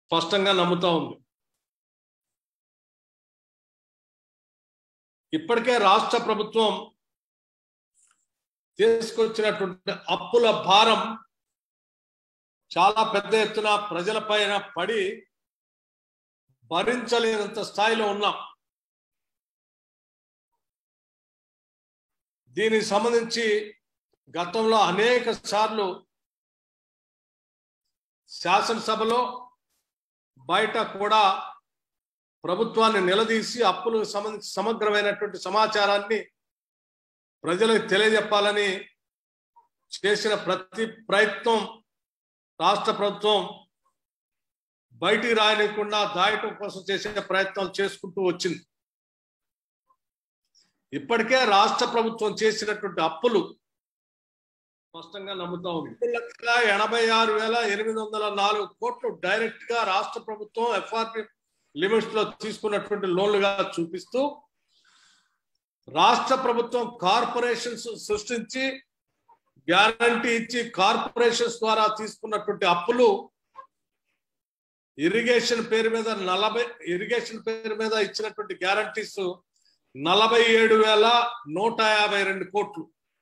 స్పష్టంగా నమ్ముతా ఉంది ఇప్పటికే రాష్ట్ర ప్రభుత్వం తీసుకొచ్చినటువంటి అప్పుల భారం చాలా పెద్ద ఎత్తున ప్రజల పైన పడి భరించలేనంత స్థాయిలో ఉన్నాం దీనికి సంబంధించి గతంలో అనేక సార్లు శాసనసభలో బయట కూడా ప్రభుత్వాన్ని నిలదీసి అప్పులకు సంబంధించి సమగ్రమైనటువంటి సమాచారాన్ని ప్రజలకు తెలియజెప్పాలని చేసిన ప్రతి ప్రయత్నం రాష్ట్ర ప్రభుత్వం బయటికి రాయనికుండా దాయటం కోసం చేసే ప్రయత్నాలు చేసుకుంటూ వచ్చింది ఇప్పటికే రాష్ట్ర ప్రభుత్వం చేసినటువంటి అప్పులు స్పష్టంగా నమ్ముతా ఉంది రెండు లక్షల ఎనభై ఆరు వేల ఎనిమిది వందల నాలుగు కోట్లు డైరెక్ట్ గా రాష్ట్ర ప్రభుత్వం ఎఫ్ఆర్పి లిమిట్స్ లో తీసుకున్నటువంటి లోన్లుగా చూపిస్తూ రాష్ట్ర ప్రభుత్వం కార్పొరేషన్స్ సృష్టించి గ్యారంటీ ఇచ్చి కార్పొరేషన్స్ ద్వారా తీసుకున్నటువంటి అప్పులు ఇరిగేషన్ పేరు మీద నలభై ఇరిగేషన్ పేరు మీద ఇచ్చినటువంటి గ్యారంటీస్ నలభై ఏడు వేల నూట యాభై రెండు కోట్లు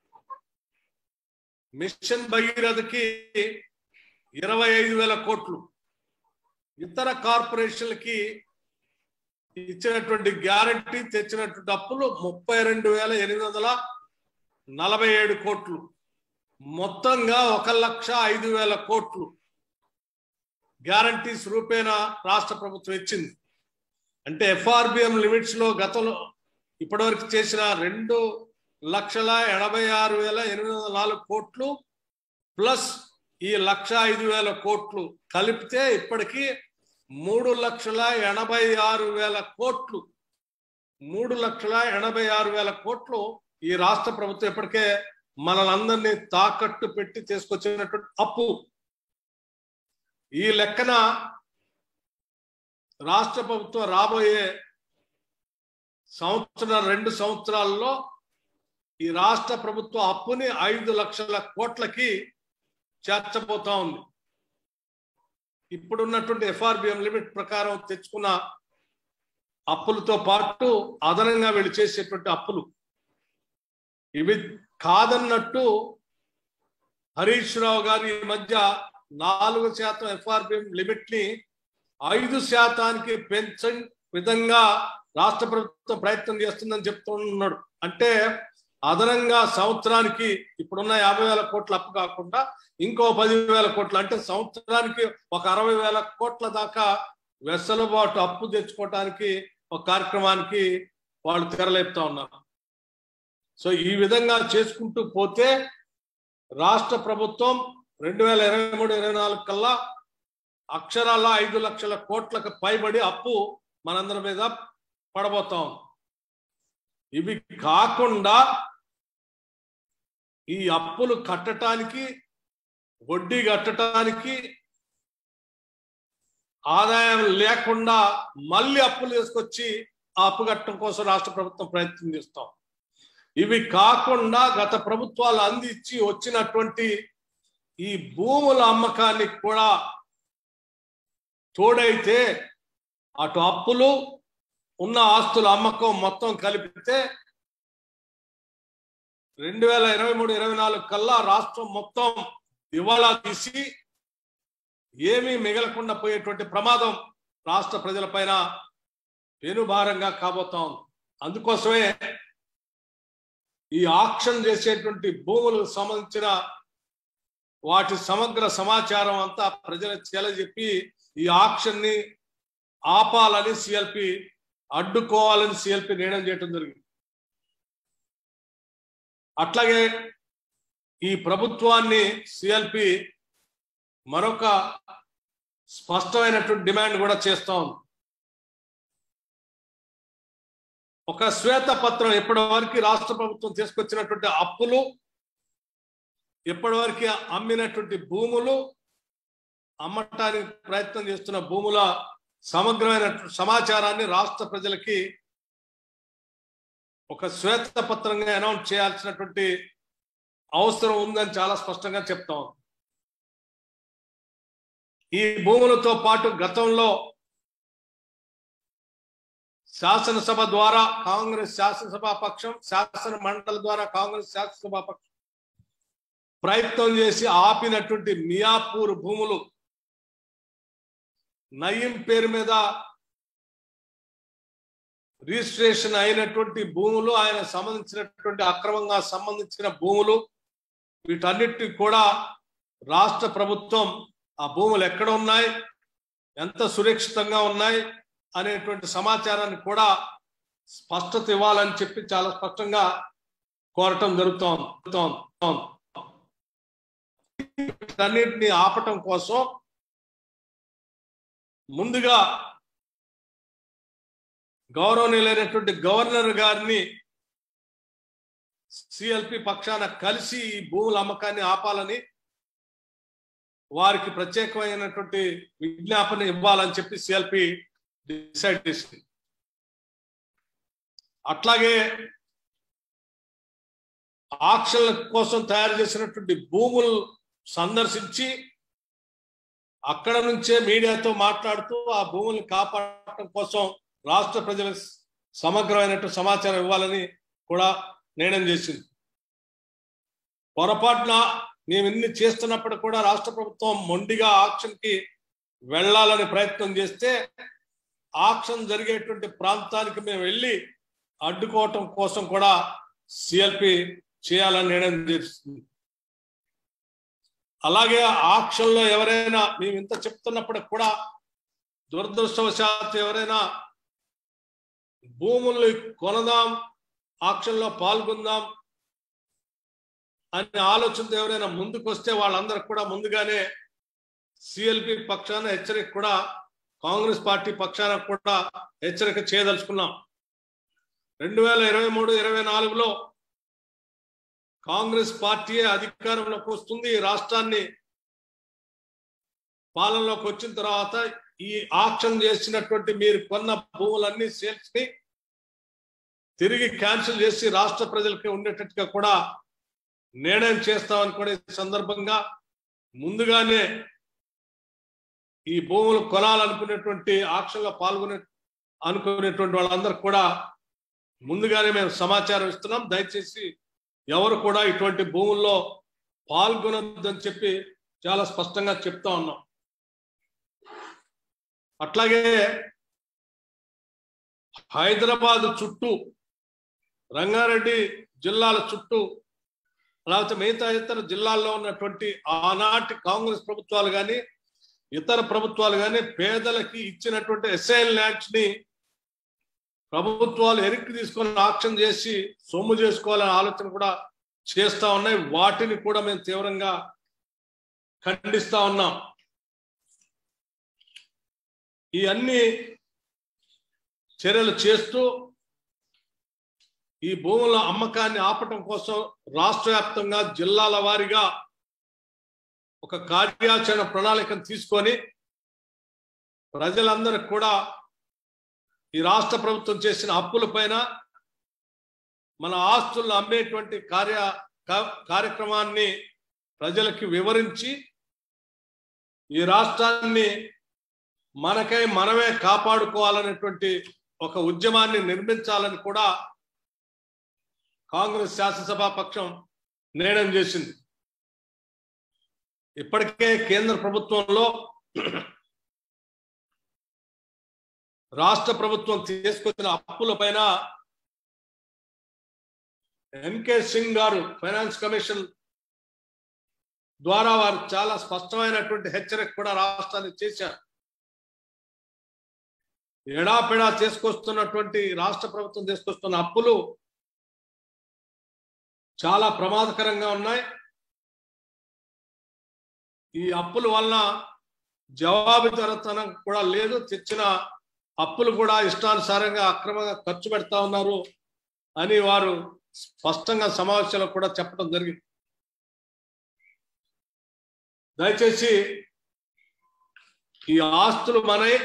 మిషన్ భగీరథకి ఇరవై ఐదు వేల కోట్లు ఇతర కార్పొరేషన్లకి ఇచ్చినటువంటి గ్యారంటీ తెచ్చినటువంటి అప్పులు ముప్పై రెండు వేల ఎనిమిది వందల నలభై ఏడు కోట్లు మొత్తంగా ఒక లక్ష ఐదు వేల కోట్లు గ్యారంటీస్ రూపేణా రాష్ట్ర ప్రభుత్వం ఇచ్చింది అంటే ఎఫ్ఆర్బిఎం లిమిట్స్ లో గతంలో ఇప్పటివరకు చేసిన రెండు లక్షల ఎనభై ఆరు వేల ఎనిమిది వందల నాలుగు కోట్లు ప్లస్ ఈ లక్ష ఐదు వేల కోట్లు కలిపితే ఇప్పటికీ మూడు లక్షల ఎనభై ఆరు వేల కోట్లు మూడు లక్షల ఎనభై ఆరు వేల కోట్లు ఈ రాష్ట్ర ప్రభుత్వం ఇప్పటికే మనలందరినీ తాకట్టు పెట్టి తీసుకొచ్చినటువంటి అప్పు ఈ లెక్కన రాష్ట్ర ప్రభుత్వం రాబోయే సంవత్సరం రెండు సంవత్సరాల్లో ఈ రాష్ట్ర ప్రభుత్వ అప్పుని ఐదు లక్షల కోట్లకి చేర్చబోతా ఉంది ఇప్పుడున్నటువంటి ఎఫ్ఆర్బిఎం లిమిట్ ప్రకారం తెచ్చుకున్న అప్పులతో పాటు అదనంగా వీళ్ళు చేసేటువంటి అప్పులు ఇవి కాదన్నట్టు హరీష్ రావు గారు ఈ మధ్య నాలుగు శాతం ఎఫ్ఆర్బిఎం లిమిట్ ని ఐదు శాతానికి పెంచ విధంగా రాష్ట్ర ప్రభుత్వం ప్రయత్నం చేస్తుందని చెప్తున్నాడు అంటే అదనంగా సంవత్సరానికి ఇప్పుడున్న యాభై వేల కోట్ల అప్పు కాకుండా ఇంకో పది వేల కోట్లు అంటే సంవత్సరానికి ఒక అరవై వేల కోట్ల దాకా వెసలుబాటు అప్పు తెచ్చుకోవటానికి ఒక కార్యక్రమానికి వాళ్ళు తెరలేపుతా ఉన్నారు సో ఈ విధంగా చేసుకుంటూ పోతే రాష్ట్ర ప్రభుత్వం రెండు వేల ఇరవై మూడు ఇరవై నాలుగు కల్లా అక్షరాల ఐదు లక్షల కోట్లకు పైబడి అప్పు మనందరి మీద పడబోతాం ఇవి కాకుండా ఈ అప్పులు కట్టడానికి వడ్డీ కట్టడానికి ఆదాయం లేకుండా మళ్ళీ అప్పులు తీసుకొచ్చి ఆ అప్పు కట్టడం కోసం రాష్ట్ర ప్రభుత్వం ప్రయత్నం చేస్తాం ఇవి కాకుండా గత ప్రభుత్వాలు అందించి వచ్చినటువంటి ఈ భూముల అమ్మకానికి కూడా తోడైతే అటు అప్పులు ఉన్న ఆస్తుల అమ్మకం మొత్తం కలిపితే రెండు వేల ఇరవై మూడు ఇరవై నాలుగు కల్లా రాష్ట్రం మొత్తం దివాలా తీసి ఏమీ మిగలకుండా పోయేటువంటి ప్రమాదం రాష్ట్ర ప్రజల పైన పెనుభారంగా కాబోతా ఉంది అందుకోసమే ఈ ఆక్షన్ చేసేటువంటి భూములకు సంబంధించిన వాటి సమగ్ర సమాచారం అంతా ప్రజలకు తెలియజెప్పి ఈ ఆక్షన్ ని ఆపాలని సిఎల్పి అడ్డుకోవాలని సిఎల్పి నిర్ణయం చేయడం జరిగింది అట్లాగే ఈ ప్రభుత్వాన్ని సిఎల్పి మరొక స్పష్టమైనటువంటి డిమాండ్ కూడా చేస్తా ఉంది ఒక శ్వేత పత్రం ఇప్పటి వరకు రాష్ట్ర ప్రభుత్వం తీసుకొచ్చినటువంటి అప్పులు ఇప్పటివరకు అమ్మినటువంటి భూములు అమ్మటానికి ప్రయత్నం చేస్తున్న భూముల సమగ్రమైన సమాచారాన్ని రాష్ట్ర ప్రజలకి ఒక శ్వేత పత్రంగా అనౌన్స్ చేయాల్సినటువంటి అవసరం ఉందని చాలా స్పష్టంగా చెప్తాం ఈ భూములతో పాటు గతంలో శాసనసభ ద్వారా కాంగ్రెస్ శాసనసభ పక్షం శాసన మండలి ద్వారా కాంగ్రెస్ శాసనసభ పక్షం ప్రయత్నం చేసి ఆపినటువంటి మియాపూర్ భూములు నయీం పేరు మీద రిజిస్ట్రేషన్ అయినటువంటి భూములు ఆయన సంబంధించినటువంటి అక్రమంగా సంబంధించిన భూములు వీటన్నిటి కూడా రాష్ట్ర ప్రభుత్వం ఆ భూములు ఎక్కడ ఉన్నాయి ఎంత సురక్షితంగా ఉన్నాయి అనేటువంటి సమాచారాన్ని కూడా స్పష్టత ఇవ్వాలని చెప్పి చాలా స్పష్టంగా కోరటం జరుగుతోంది వీటన్నిటిని ఆపటం కోసం ముందుగా గౌరవనీయులైనటువంటి గవర్నర్ గారిని సిఎల్పి పక్షాన కలిసి ఈ భూముల అమ్మకాన్ని ఆపాలని వారికి ప్రత్యేకమైనటువంటి విజ్ఞాపన ఇవ్వాలని చెప్పి సిఎల్పి డిసైడ్ చేసింది అట్లాగే ఆక్షన్ల కోసం తయారు చేసినటువంటి భూములు సందర్శించి అక్కడ నుంచే మీడియాతో మాట్లాడుతూ ఆ భూముల్ని కాపాడటం కోసం రాష్ట్ర ప్రజలకు సమగ్రమైనటువంటి సమాచారం ఇవ్వాలని కూడా నిర్ణయం చేసింది పొరపాటున మేము ఇన్ని చేస్తున్నప్పుడు కూడా రాష్ట్ర ప్రభుత్వం మొండిగా ఆక్షన్ కి వెళ్ళాలని ప్రయత్నం చేస్తే ఆక్షన్ జరిగేటువంటి ప్రాంతానికి మేము వెళ్ళి అడ్డుకోవటం కోసం కూడా సిఎల్పి చేయాలని నిర్ణయం చేస్తుంది అలాగే ఆక్షన్ లో ఎవరైనా మేము ఇంత చెప్తున్నప్పుడు కూడా దురదృష్టవశాత్తు ఎవరైనా భూముల్ని కొనదాం ఆక్షన్ లో పాల్గొందాం అనే ఆలోచనతో ఎవరైనా ముందుకు వస్తే వాళ్ళందరూ కూడా ముందుగానే సిఎల్పి పక్షాన హెచ్చరిక కూడా కాంగ్రెస్ పార్టీ పక్షాన కూడా హెచ్చరిక చేయదలుచుకున్నాం రెండు వేల ఇరవై మూడు ఇరవై నాలుగులో కాంగ్రెస్ పార్టీ అధికారంలోకి వస్తుంది ఈ రాష్ట్రాన్ని పాలనలోకి వచ్చిన తర్వాత ఈ ఆక్షన్ చేసినటువంటి మీరు కొన్న భూములన్నీ సేల్స్ ని తిరిగి క్యాన్సిల్ చేసి రాష్ట్ర ప్రజలకి ఉండేటట్టుగా కూడా నిర్ణయం చేస్తామని కూడా ఈ సందర్భంగా ముందుగానే ఈ భూములు కొనాలనుకునేటువంటి ఆక్షన్లో పాల్గొనే అనుకునేటువంటి వాళ్ళందరూ కూడా ముందుగానే మేము సమాచారం ఇస్తున్నాం దయచేసి ఎవరు కూడా ఇటువంటి భూముల్లో పాల్గొనొద్దని చెప్పి చాలా స్పష్టంగా చెప్తా ఉన్నాం అట్లాగే హైదరాబాద్ చుట్టూ రంగారెడ్డి జిల్లాల చుట్టూ లేకపోతే మిగతా ఇతర జిల్లాల్లో ఉన్నటువంటి ఆనాటి కాంగ్రెస్ ప్రభుత్వాలు కానీ ఇతర ప్రభుత్వాలు కానీ పేదలకి ఇచ్చినటువంటి ఎస్ఐఎల్ ల్యాండ్స్ ని ప్రభుత్వాలు ఎరిక్కి తీసుకొని ఆక్షన్ చేసి సొమ్ము చేసుకోవాలనే ఆలోచన కూడా చేస్తా ఉన్నాయి వాటిని కూడా మేము తీవ్రంగా ఖండిస్తా ఉన్నాం ఈ అన్ని చర్యలు చేస్తూ ఈ భూముల అమ్మకాన్ని ఆపటం కోసం రాష్ట్ర వ్యాప్తంగా జిల్లాల వారీగా ఒక కార్యాచరణ ప్రణాళికను తీసుకొని ప్రజలందరికి కూడా ఈ రాష్ట్ర ప్రభుత్వం చేసిన అప్పుల పైన మన ఆస్తులను అమ్మేటువంటి కార్య కార్యక్రమాన్ని ప్రజలకి వివరించి ఈ రాష్ట్రాన్ని మనకై మనమే కాపాడుకోవాలనేటువంటి ఒక ఉద్యమాన్ని నిర్మించాలని కూడా కాంగ్రెస్ శాసనసభ పక్షం నిర్ణయం చేసింది ఇప్పటికే కేంద్ర ప్రభుత్వంలో రాష్ట్ర ప్రభుత్వం తీసుకొచ్చిన అప్పుల పైన ఎన్కే సింగ్ గారు ఫైనాన్స్ కమిషన్ ద్వారా వారు చాలా స్పష్టమైనటువంటి హెచ్చరిక కూడా రాష్ట్రానికి చేశారు ఎడాపెడా తీసుకొస్తున్నటువంటి రాష్ట్ర ప్రభుత్వం తీసుకొస్తున్న అప్పులు చాలా ప్రమాదకరంగా ఉన్నాయి ఈ అప్పుల వలన జవాబుదారతనం కూడా లేదు తెచ్చిన అప్పులు కూడా ఇష్టానుసారంగా అక్రమంగా ఖర్చు పెడతా ఉన్నారు అని వారు స్పష్టంగా సమావేశంలో కూడా చెప్పడం జరిగింది దయచేసి ఈ ఆస్తులు మనై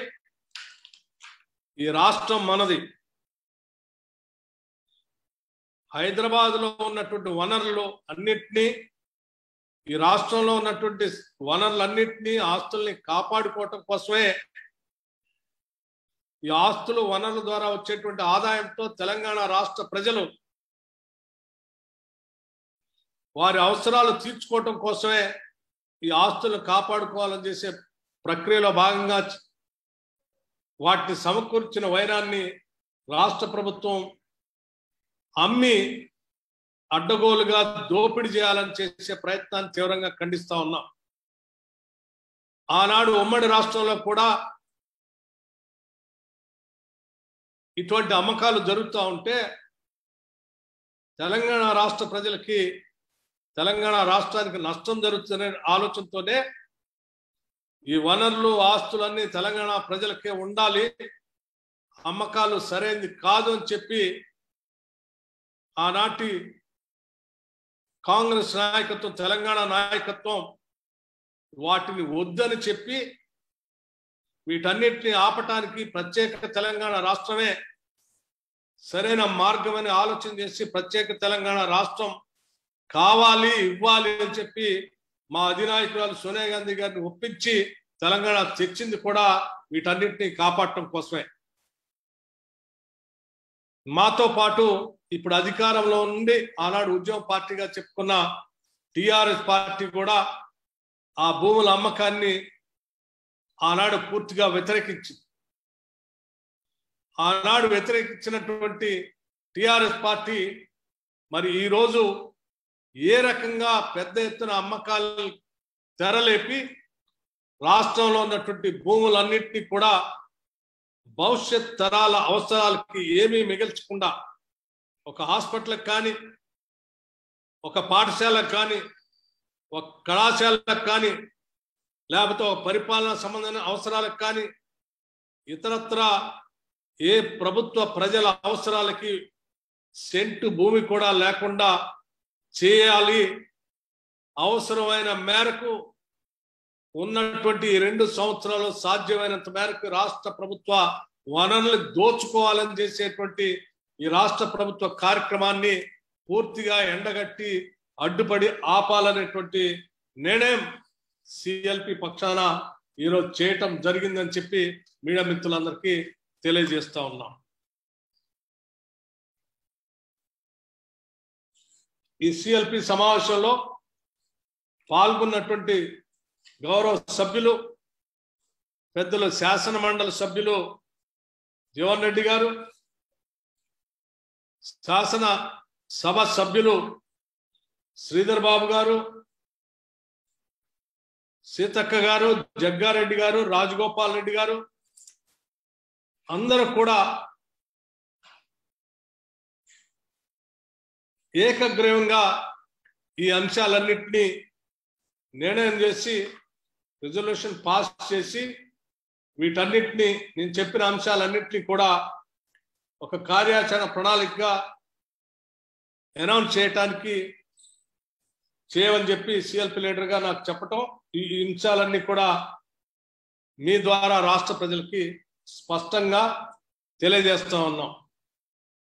ఈ రాష్ట్రం మనది హైదరాబాద్ లో ఉన్నటువంటి వనరులు అన్నిటినీ ఈ రాష్ట్రంలో ఉన్నటువంటి వనరులన్నింటినీ ఆస్తుల్ని కాపాడుకోవటం కోసమే ఈ ఆస్తులు వనరుల ద్వారా వచ్చేటువంటి ఆదాయంతో తెలంగాణ రాష్ట్ర ప్రజలు వారి అవసరాలు తీర్చుకోవటం కోసమే ఈ ఆస్తులను కాపాడుకోవాలని చేసే ప్రక్రియలో భాగంగా వాటిని సమకూర్చిన వైరాన్ని రాష్ట్ర ప్రభుత్వం అమ్మి అడ్డగోలుగా దోపిడీ చేయాలని చేసే ప్రయత్నాన్ని తీవ్రంగా ఖండిస్తా ఉన్నాం ఆనాడు ఉమ్మడి రాష్ట్రంలో కూడా ఇటువంటి అమ్మకాలు జరుగుతూ ఉంటే తెలంగాణ రాష్ట్ర ప్రజలకి తెలంగాణ రాష్ట్రానికి నష్టం జరుగుతుందనే ఆలోచనతోనే ఈ వనరులు ఆస్తులన్నీ తెలంగాణ ప్రజలకే ఉండాలి అమ్మకాలు సరైనది కాదు అని చెప్పి ఆనాటి కాంగ్రెస్ నాయకత్వం తెలంగాణ నాయకత్వం వాటిని వద్దని చెప్పి వీటన్నిటిని ఆపటానికి ప్రత్యేక తెలంగాణ రాష్ట్రమే సరైన మార్గమని ఆలోచన చేసి ప్రత్యేక తెలంగాణ రాష్ట్రం కావాలి ఇవ్వాలి అని చెప్పి మా అధినాయకురాలు సోనియా గాంధీ గారిని ఒప్పించి తెలంగాణ తెచ్చింది కూడా వీటన్నిటిని కాపాడటం కోసమే మాతో పాటు ఇప్పుడు అధికారంలో ఉండి ఆనాడు ఉద్యమ పార్టీగా చెప్పుకున్న టిఆర్ఎస్ పార్టీ కూడా ఆ భూముల అమ్మకాన్ని ఆనాడు పూర్తిగా వ్యతిరేకించింది ఆనాడు వ్యతిరేకించినటువంటి టిఆర్ఎస్ పార్టీ మరి ఈరోజు ఏ రకంగా పెద్ద ఎత్తున అమ్మకాలు తెరలేపి రాష్ట్రంలో ఉన్నటువంటి భూములన్నింటినీ కూడా భవిష్యత్ తరాల అవసరాలకి ఏమీ మిగల్చకుండా ఒక హాస్పిటల్కి కానీ ఒక పాఠశాలకు కానీ ఒక కళాశాలకు కానీ లేకపోతే ఒక పరిపాలన సంబంధమైన అవసరాలకు కానీ ఇతరత్ర ఏ ప్రభుత్వ ప్రజల అవసరాలకి సెంటు భూమి కూడా లేకుండా చేయాలి అవసరమైన మేరకు ఉన్నటువంటి ఈ రెండు సంవత్సరాలు సాధ్యమైనంత మేరకు రాష్ట్ర ప్రభుత్వ వనరులు దోచుకోవాలని చేసేటువంటి ఈ రాష్ట్ర ప్రభుత్వ కార్యక్రమాన్ని పూర్తిగా ఎండగట్టి అడ్డుపడి ఆపాలనేటువంటి నిర్ణయం సిఎల్పి పక్షాన ఈరోజు చేయటం జరిగిందని చెప్పి మీడియా మిత్రులందరికీ తెలియజేస్తా ఉన్నాం ఈ సిఎల్పి సమావేశంలో పాల్గొన్నటువంటి గౌరవ సభ్యులు పెద్దలు శాసన మండలి సభ్యులు జీవన్ రెడ్డి గారు శాసన సభ సభ్యులు శ్రీధర్ బాబు గారు సీతక్క గారు జగ్గారెడ్డి గారు రాజగోపాల్ రెడ్డి గారు అందరూ కూడా ఏకగ్రీవంగా ఈ అంశాలన్నింటినీ నిర్ణయం చేసి రిజల్యూషన్ పాస్ చేసి వీటన్నిటిని నేను చెప్పిన అంశాలన్నింటినీ కూడా ఒక కార్యాచరణ ప్రణాళికగా అనౌన్స్ చేయటానికి చేయమని చెప్పి సిఎల్పి లీడర్గా నాకు చెప్పటం ఈ అంశాలన్నీ కూడా మీ ద్వారా రాష్ట్ర ప్రజలకి స్పష్టంగా తెలియజేస్తా ఉన్నాం